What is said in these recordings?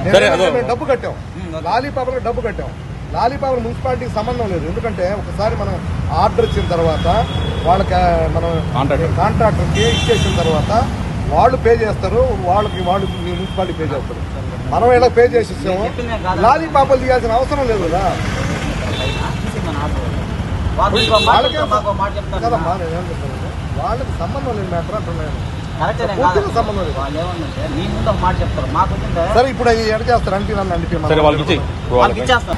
సరే, నేనేమంటే అదో. మేము డబ్బు కట్టాం లాలీపాపలకు డబ్బు కట్టాం లాలీపాపల మున్సిపాలిటీకి సంబంధం లేదు ఎందుకంటే ఒకసారి మనం ఆర్డర్ ఇచ్చిన తర్వాత వాళ్ళకి ఆ, మనం కాంట్రాక్టర్. కాంట్రాక్టర్కి ఇచ్చేసిన తర్వాత వాళ్ళు పే చేస్తారు వాళ్ళకి వాళ్ళు మీ మున్సిపాలిటీ పే చేస్తారు మనం ఇలా పే చేసేసాము లాలీపాపలు తీయాల్సిన అవసరం లేదు కదా వాళ్ళకే కదమ్మా నేను ఏం చెప్తాను వాళ్ళకి సంబంధం లేదు మ్యాటర్ అంటున్నాను పూర్తిగా సంబంధం లేదు వాళ్ళు ఏమన్నంటే మీ ముందు ఒక మాట చెప్తారు మాకు వచ్చిందే సరే ఇప్పుడు అవి ఎడ చేస్తారు అంటే నన్ను అంటే సరే వాళ్ళకి ఇచ్చి వాళ్ళకి ఇచ్చేస్తాం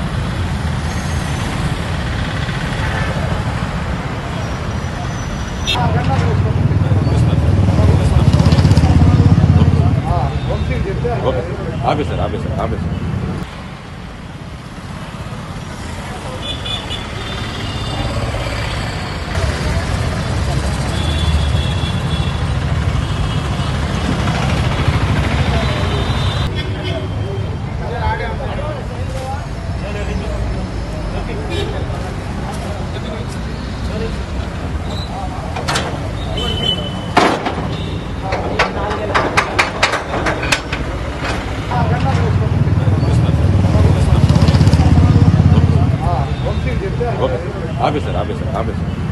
చెప్తే ఓకే ఆఫీసర్ ఆఫీసర్ ఆఫీసర్ చెప్తే ఓకే ఆఫీసర్ ఆఫీసర్ ఆఫీసర్